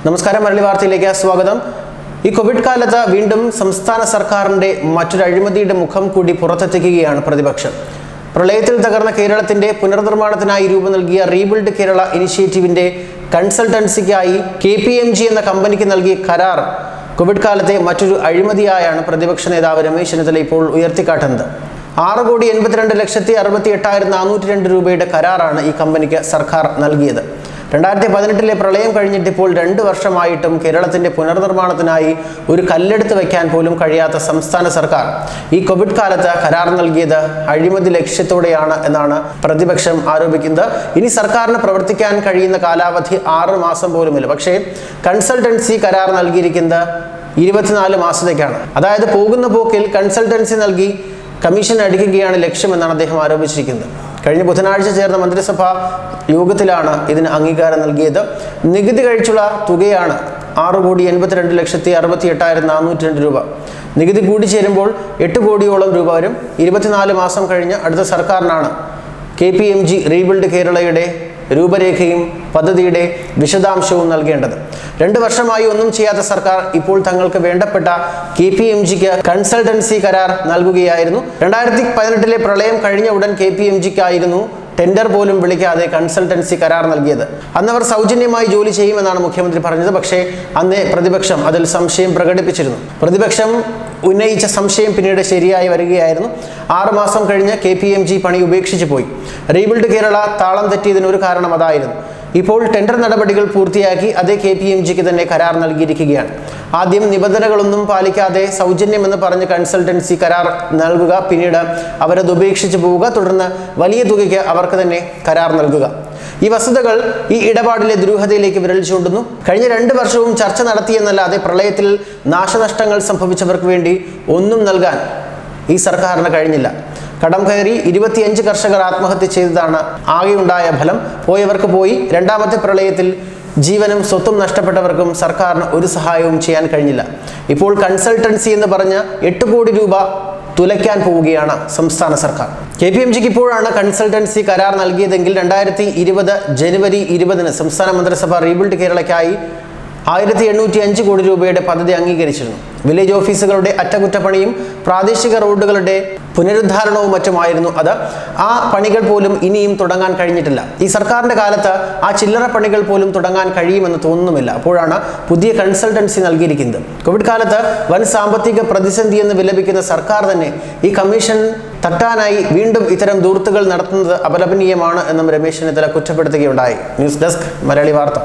നമസ്കാരം മരളി വാർത്തയിലേക്ക് സ്വാഗതം ഈ കോവിഡ് കാലത്ത് വീണ്ടും സംസ്ഥാന സർക്കാരിന്റെ മറ്റൊരു അഴിമതിയുടെ മുഖം കൂടി പുറത്തെത്തിക്കുകയാണ് പ്രതിപക്ഷം പ്രളയത്തിൽ തകർന്ന കേരളത്തിന്റെ പുനർനിർമ്മാണത്തിനായി രൂപം നൽകിയ റീബിൽഡ് കേരള ഇനിഷ്യേറ്റീവിന്റെ കൺസൾട്ടൻസിക്കായി കെ പി എം ജി എന്ന കമ്പനിക്ക് നൽകിയ കരാർ കോവിഡ് കാലത്തെ മറ്റൊരു അഴിമതിയായാണ് പ്രതിപക്ഷ നേതാവ് രമേശ് ചെന്നിത്തല ഇപ്പോൾ ഉയർത്തിക്കാട്ടുന്നത് ആറ് കോടി എൺപത്തിരണ്ട് ലക്ഷത്തി അറുപത്തി എട്ടായിരത്തി നാനൂറ്റി രണ്ട് രൂപയുടെ കരാറാണ് ഈ കമ്പനിക്ക് സർക്കാർ നൽകിയത് രണ്ടായിരത്തി പതിനെട്ടിലെ പ്രളയം കഴിഞ്ഞിട്ടിപ്പോൾ രണ്ട് വർഷമായിട്ടും കേരളത്തിന്റെ പുനർനിർമ്മാണത്തിനായി ഒരു കല്ലെടുത്ത് വയ്ക്കാൻ പോലും കഴിയാത്ത സംസ്ഥാന സർക്കാർ ഈ കോവിഡ് കാലത്ത് കരാർ നൽകിയത് അഴിമതി ലക്ഷ്യത്തോടെയാണ് എന്നാണ് പ്രതിപക്ഷം ആരോപിക്കുന്നത് ഇനി സർക്കാരിന് പ്രവർത്തിക്കാൻ കഴിയുന്ന കാലാവധി ആറ് മാസം പോലുമില്ല പക്ഷേ കൺസൾട്ടൻസി കരാർ നൽകിയിരിക്കുന്നത് ഇരുപത്തിനാല് മാസത്തേക്കാണ് അതായത് പോകുന്ന പോക്കിൽ കൺസൾട്ടൻസി നൽകി കമ്മീഷൻ അടിക്കുകയാണ് ലക്ഷ്യമെന്നാണ് അദ്ദേഹം ആരോപിച്ചിരിക്കുന്നത് കഴിഞ്ഞ ബുധനാഴ്ച ചേർന്ന മന്ത്രിസഭാ യോഗത്തിലാണ് ഇതിന് അംഗീകാരം നൽകിയത് നികുതി കഴിച്ചുള്ള തുകയാണ് ആറ് കോടി എൺപത്തിരണ്ട് ലക്ഷത്തി അറുപത്തി എട്ടായിരത്തി നാനൂറ്റി രണ്ട് രൂപ നികുതി കൂടി ചേരുമ്പോൾ എട്ട് കോടിയോളം രൂപ വരും ഇരുപത്തിനാല് മാസം കഴിഞ്ഞ് അടുത്ത സർക്കാരിനാണ് K P M G rebuild കേരളയുടെ രൂപരേഖയും പദ്ധതിയുടെ വിശദാംശവും നൽകേണ്ടത് രണ്ട് വർഷമായി ഒന്നും ചെയ്യാത്ത സർക്കാർ ഇപ്പോൾ തങ്ങൾക്ക് വേണ്ടപ്പെട്ട കെ പി എം ജിക്ക് കൺസൾട്ടൻസി കരാർ നൽകുകയായിരുന്നു രണ്ടായിരത്തി പതിനെട്ടിലെ പ്രളയം കഴിഞ്ഞ ഉടൻ കെ പി എം ജിക്കായിരുന്നു ടെൻഡർ പോലും വിളിക്കാതെ കൺസൾട്ടൻസി കരാർ നൽകിയത് അന്ന് അവർ സൗജന്യമായി ജോലി ചെയ്യുമെന്നാണ് മുഖ്യമന്ത്രി പറഞ്ഞത് പക്ഷേ അന്ന് പ്രതിപക്ഷം അതിൽ സംശയം പ്രകടിപ്പിച്ചിരുന്നു പ്രതിപക്ഷം ഉന്നയിച്ച സംശയം പിന്നീട് ശരിയായി വരികയായിരുന്നു ആറുമാസം കഴിഞ്ഞ് കെ പി എം ജി പണി ഉപേക്ഷിച്ചു പോയി റീബിൽഡ് കേരള താളം തെറ്റിയതിന് ഒരു കാരണം അതായിരുന്നു ഇപ്പോൾ ടെൻഡർ നടപടികൾ പൂർത്തിയാക്കി അതേ കെ പി എം ജിക്ക് തന്നെ കരാർ നൽകിയിരിക്കുകയാണ് ആദ്യം നിബന്ധനകളൊന്നും പാലിക്കാതെ സൗജന്യമെന്ന് പറഞ്ഞ് കൺസൾട്ടൻസി കരാർ നൽകുക പിന്നീട് അവരത് ഉപേക്ഷിച്ച് പോവുക തുടർന്ന് വലിയ തുകയ്ക്ക് അവർക്ക് തന്നെ കരാർ നൽകുക ഈ വസ്തുതകൾ ഈ ഇടപാടിലെ ദുരൂഹതയിലേക്ക് വിരൽ ചൂണ്ടുന്നു കഴിഞ്ഞ രണ്ട് വർഷവും ചർച്ച നടത്തിയെന്നല്ലാതെ പ്രളയത്തിൽ നാശനഷ്ടങ്ങൾ സംഭവിച്ചവർക്ക് വേണ്ടി ഒന്നും നൽകാൻ ഈ സർക്കാരിന് കഴിഞ്ഞില്ല കടം കയറി ഇരുപത്തിയഞ്ച് കർഷകർ ആത്മഹത്യ ചെയ്തതാണ് ആകെയുണ്ടായ ഫലം പോയവർക്ക് പോയി രണ്ടാമത്തെ പ്രളയത്തിൽ ജീവനും സ്വത്തും നഷ്ടപ്പെട്ടവർക്കും സർക്കാരിന് ഒരു സഹായവും ചെയ്യാൻ കഴിഞ്ഞില്ല ഇപ്പോൾ കൺസൾട്ടൻസി എന്ന് പറഞ്ഞ് എട്ട് കോടി രൂപ തുലയ്ക്കാൻ പോവുകയാണ് സംസ്ഥാന സർക്കാർ കെ പി എം ജിക്ക് ഇപ്പോഴാണ് കൺസൾട്ടൻസി കരാർ നൽകിയതെങ്കിൽ രണ്ടായിരത്തി ഇരുപത് ജനുവരി ഇരുപതിന് സംസ്ഥാന മന്ത്രിസഭ റീബിൽഡ് കേരളയ്ക്കായി ആയിരത്തി എണ്ണൂറ്റി അഞ്ച് കോടി രൂപയുടെ പദ്ധതി അംഗീകരിച്ചിരുന്നു വില്ലേജ് ഓഫീസുകളുടെ അറ്റകുറ്റപ്പണിയും പ്രാദേശിക റോഡുകളുടെ പുനരുദ്ധാരണവും മറ്റുമായിരുന്നു അത് ആ പണികൾ പോലും ഇനിയും തുടങ്ങാൻ കഴിഞ്ഞിട്ടില്ല ഈ സർക്കാരിന്റെ കാലത്ത് ആ ചില്ലറ പണികൾ പോലും തുടങ്ങാൻ കഴിയുമെന്ന് തോന്നുന്നുമില്ല അപ്പോഴാണ് പുതിയ കൺസൾട്ടൻസി നൽകിയിരിക്കുന്നത് കോവിഡ് കാലത്ത് വൻ സാമ്പത്തിക പ്രതിസന്ധി എന്ന് വിലപിക്കുന്ന സർക്കാർ തന്നെ ഈ കമ്മീഷൻ തട്ടാനായി വീണ്ടും ഇത്തരം ദൂർത്തുകൾ നടത്തുന്നത് അപലപനീയമാണ് എന്നും രമേശ് ചെന്നിത്തല കുറ്റപ്പെടുത്തുകയുണ്ടായി ന്യൂസ് ഡെസ്ക് മലയാളി വാർത്ത